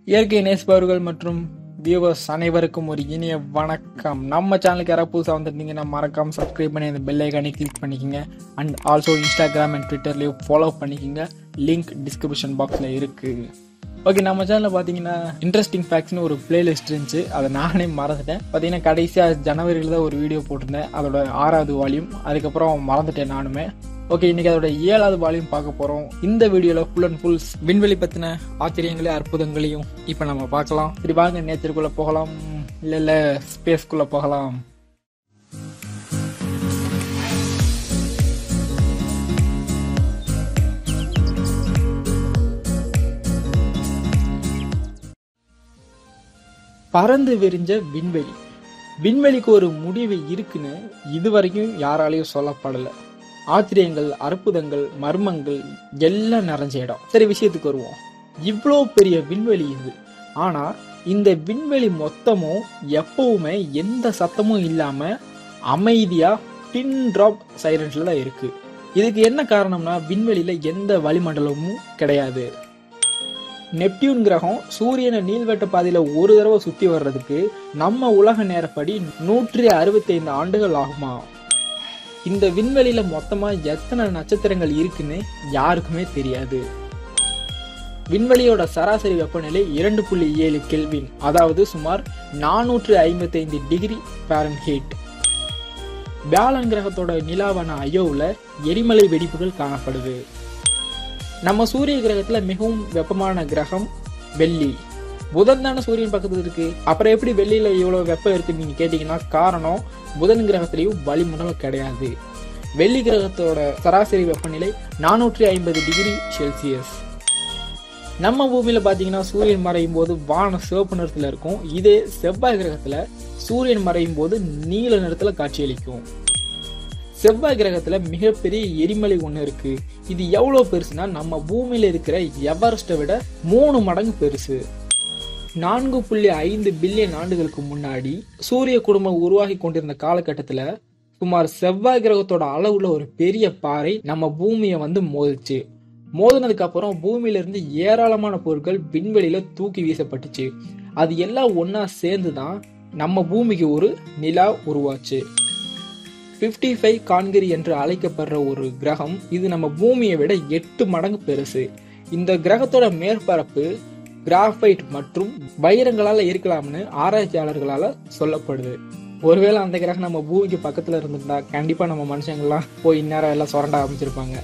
இயற்கை நேசிப்பவர்கள் மற்றும் வியூவர்ஸ் அனைவருக்கும் ஒரு இனிய வணக்கம் நம்ம சேனலுக்கு யாராவது புதுசாக வந்துருந்தீங்கன்னா மறக்காம சப்ஸ்கிரைப் பண்ணி அந்த பெல் ஐக்கானே கிளிக் பண்ணிக்கோங்க அண்ட் ஆல்சோ இன்ஸ்டாகிராம் அண்ட் ட்விட்டர்லேயும் ஃபாலோ பண்ணிக்கோங்க லிங்க் டிஸ்கிரிப்ஷன் பாக்ஸில் இருக்குது ஓகே நம்ம சேனலில் பார்த்தீங்கன்னா இன்ட்ரெஸ்டிங் ஃபேக்ட்ஸ்னு ஒரு பிளேலிஸ்ட் இருந்துச்சு அதை நானே மறந்துட்டேன் பார்த்தீங்கன்னா கடைசியாக ஜனவரியில் தான் ஒரு வீடியோ போட்டிருந்தேன் அதோட ஆறாவது வால்யூம் அதுக்கப்புறம் மறந்துட்டேன் நானுமே ஓகே இன்னைக்கு அதோட ஏழாவது வால்யூம் பார்க்க போகிறோம் இந்த வீடியோவில் ஃபுல் அண்ட் ஃபுல் விண்வெளி பற்றின ஆச்சரியங்களையும் அற்புதங்களையும் இப்போ நம்ம பார்க்கலாம் சரி வாங்க நேச்சருக்குள்ளே போகலாம் இல்லை இல்லை ஸ்பேஸ்க்குள்ளே போகலாம் பறந்து விரிஞ்ச விண்வெளி விண்வெளிக்கு ஒரு முடிவு இருக்குன்னு இதுவரைக்கும் யாராலையும் சொல்லப்படலை ஆச்சரியங்கள் அற்புதங்கள் மர்மங்கள் எல்லாம் நிறைஞ்ச இடம் சரி விஷயத்துக்கு வருவோம் இவ்வளோ பெரிய விண்வெளி இது ஆனா இந்த விண்வெளி மொத்தமும் எப்பவுமே எந்த சத்தமும் இல்லாம அமைதியா பின் டிராப் சைலன்ஸ்ல தான் இருக்கு இதுக்கு என்ன காரணம்னா விண்வெளியில எந்த வளிமண்டலமும் கிடையாது நெப்டியூன் கிரகம் சூரியனை நீள்வட்ட பாதையில ஒரு தடவை சுத்தி வர்றதுக்கு நம்ம உலக நேரப்படி நூற்றி அறுபத்தி ஐந்து ஆண்டுகள் ஆகுமா இந்த விண்வெளியில மொத்தமா எத்தனை நட்சத்திரங்கள் இருக்குன்னு யாருக்குமே தெரியாது விண்வெளியோட சராசரி வெப்பநிலை இரண்டு புள்ளி ஏழு கெல்வின் அதாவது சுமார் நானூற்று ஐம்பத்தி ஐந்து டிகிரி ஃபாரன்ஹீட் வியாழன் கிரகத்தோட நிலாவான அயோவில் எரிமலை வெடிப்புகள் காணப்படுது நம்ம சூரிய கிரகத்துல மிகவும் வெப்பமான கிரகம் வெள்ளி புதன் தானே சூரியன் பக்கத்துல இருக்கு அப்புறம் எப்படி வெள்ளியில இவ்வளவு வெப்பம் இருக்குன்னு நீங்க கேட்டீங்கன்னா காரணம் புதன் கிரகத்திலையும் வளிமண்டலம் கிடையாது வெள்ளி கிரகத்தோட சராசரி வெப்பநிலை நானூற்றி ஐம்பது டிகிரி செல்சியஸ் நம்ம பூமியில பாத்தீங்கன்னா சூரியன் மறையும் போது வானம் சிவப்பு நிறத்துல இருக்கும் இதே செவ்வாய் கிரகத்துல சூரியன் மறையும் போது நீல நிறத்துல காட்சியளிக்கும் செவ்வாய் கிரகத்துல மிகப்பெரிய எரிமலை ஒண்ணு இருக்கு இது எவ்வளவு பெருசுனா நம்ம பூமியில இருக்கிற எவரெஸ்ட்டை விட மூணு மடங்கு பெருசு நான்கு புள்ளி ஐந்து பில்லியன் ஆண்டுகளுக்கு முன்னாடி சூரிய குடும்பம் உருவாகி கொண்டிருந்த காலகட்டத்துல சுமார் செவ்வாய் கிரகத்தோட அளவுல ஒரு பெரிய பாறை நம்ம பூமியை வந்து மோதிச்சு மோதினதுக்கு அப்புறம் பூமியில இருந்து ஏராளமான பொருட்கள் விண்வெளியில தூக்கி வீசப்பட்டுச்சு அது எல்லாம் ஒன்னா சேர்ந்து தான் நம்ம பூமிக்கு ஒரு நிலா உருவாச்சு பிப்டி ஃபைவ் கான்கிரி என்று அழைக்கப்படுற ஒரு கிரகம் இது நம்ம பூமியை விட எட்டு மடங்கு பெருசு இந்த கிரகத்தோட மேற்பரப்பு கிராஃபைட் மற்றும் வைரங்களால இருக்கலாம்னு ஆராய்ச்சியாளர்களால சொல்லப்படுது ஒருவேளை அந்த கிரகம் நம்ம பூமிக்கு பக்கத்துல இருந்திருந்தா கண்டிப்பா நம்ம மனுஷங்கள்லாம் போய் இந்நேரம் எல்லாம் சுரண்ட ஆரம்பிச்சிருப்பாங்க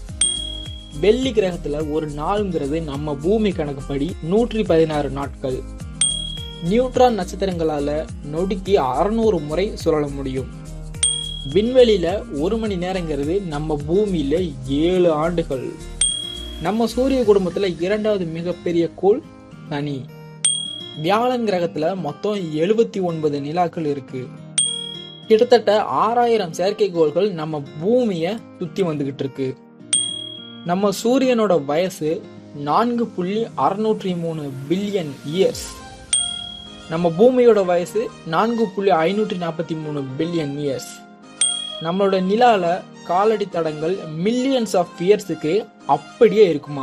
வெள்ளி கிரகத்துல ஒரு நாளுங்கிறது நம்ம பூமி கணக்குப்படி நூற்றி பதினாறு நாட்கள் நியூட்ரான் நட்சத்திரங்களால நொடிக்கு அறுநூறு முறை சுழல முடியும் விண்வெளியில ஒரு மணி நேரங்கிறது நம்ம பூமியில ஏழு ஆண்டுகள் நம்ம சூரிய குடும்பத்துல இரண்டாவது மிகப்பெரிய கோள் சனி வியாழன் கிரகத்துல மொத்தம் எழுபத்தி ஒன்பது நிலாக்கள் இருக்கு கிட்டத்தட்ட ஆறாயிரம் செயற்கைக்கோள்கள் நம்ம பூமிய சுத்தி வந்துகிட்டு இருக்கு நம்ம சூரியனோட வயசு நான்கு புள்ளி அறுநூற்றி மூணு பில்லியன் இயர்ஸ் நம்ம பூமியோட வயசு நான்கு புள்ளி ஐநூற்றி நாற்பத்தி மூணு பில்லியன் இயர்ஸ் நம்மளோட நிலால காலடி தடங்கள் மில்லியன்ஸ் ஆஃப் இயர்ஸுக்கு அப்படியே இருக்குமா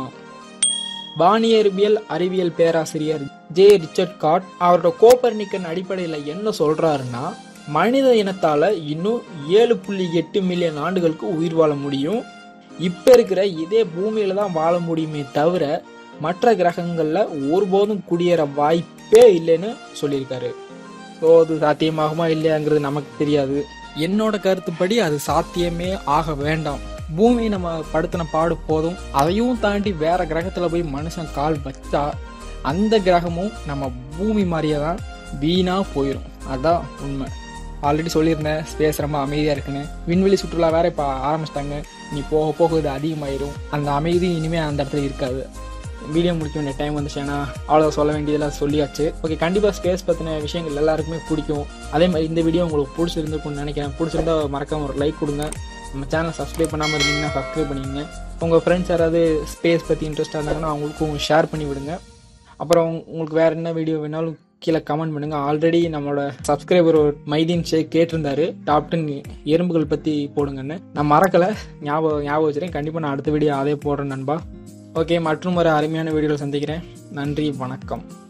வானியற்பியல் அறிவியல் பேராசிரியர் ஜே ரிச்சர்ட் காட் அவரோட கோப்பர்னிக்கன் அடிப்படையில் என்ன சொல்றாருன்னா மனித இனத்தால இன்னும் ஏழு புள்ளி எட்டு மில்லியன் ஆண்டுகளுக்கு உயிர் வாழ முடியும் இப்ப இருக்கிற இதே பூமியில தான் வாழ முடியுமே தவிர மற்ற கிரகங்கள்ல ஒருபோதும் குடியேற வாய்ப்பே இல்லைன்னு சொல்லியிருக்காரு ஸோ அது சாத்தியமாகுமா இல்லையாங்கிறது நமக்கு தெரியாது என்னோட கருத்துப்படி அது சாத்தியமே ஆக வேண்டாம் பூமி நம்ம படுத்தின பாடு போதும் அதையும் தாண்டி வேற கிரகத்துல போய் மனுஷன் கால் வச்சா அந்த கிரகமும் நம்ம பூமி மாதிரியே தான் வீணா போயிடும் அதான் உண்மை ஆல்ரெடி சொல்லியிருந்தேன் ஸ்பேஸ் ரொம்ப அமைதியா இருக்குன்னு விண்வெளி சுற்றுலா வேற இப்போ ஆரம்பிச்சிட்டாங்க நீ போக போக இது அதிகமாயிரும் அந்த அமைதி இனிமே அந்த இடத்துல இருக்காது வீடியோ முடிக்க வேண்டிய டைம் வந்துச்சு ஏன்னா அவ்வளோ சொல்ல வேண்டியதெல்லாம் சொல்லியாச்சு ஓகே கண்டிப்பாக ஸ்பேஸ் பற்றின விஷயங்கள் எல்லாருக்குமே பிடிக்கும் அதே மாதிரி இந்த வீடியோ உங்களுக்கு பிடிச்சிருந்துருக்கும்னு நினைக்கிறேன் பிடிச்சிருந்தா மறக்காம ஒரு லைக் கொடுங்க நம்ம சேனலை சப்ஸ்கிரைப் பண்ணாமல் இருந்தீங்கன்னா சப்ஸ்கிரைப் பண்ணிக்கங்க உங்கள் ஃப்ரெண்ட்ஸ் யாராவது ஸ்பேஸ் பற்றி இன்ட்ரெஸ்ட்டாக இருந்தாங்கன்னா அவங்களுக்கும் ஷேர் பண்ணி விடுங்க அப்புறம் உங்களுக்கு வேறு என்ன வீடியோ வேணாலும் கீழே கமெண்ட் பண்ணுங்க ஆல்ரெடி நம்மளோட சப்ஸ்கிரைபர் ஒரு மைதீன் ஷேக் கேட்டிருந்தாரு டாப் டென் எறும்புகள் பற்றி போடுங்கன்னு நான் மறக்கலை ஞாபகம் ஞாபகம் வச்சுருக்கேன் கண்டிப்பாக நான் அடுத்த வீடியோ அதே போடுறேன் நண்பா ஓகே மற்றும் ஒரு அருமையான வீடியோவில் சந்திக்கிறேன் நன்றி வணக்கம்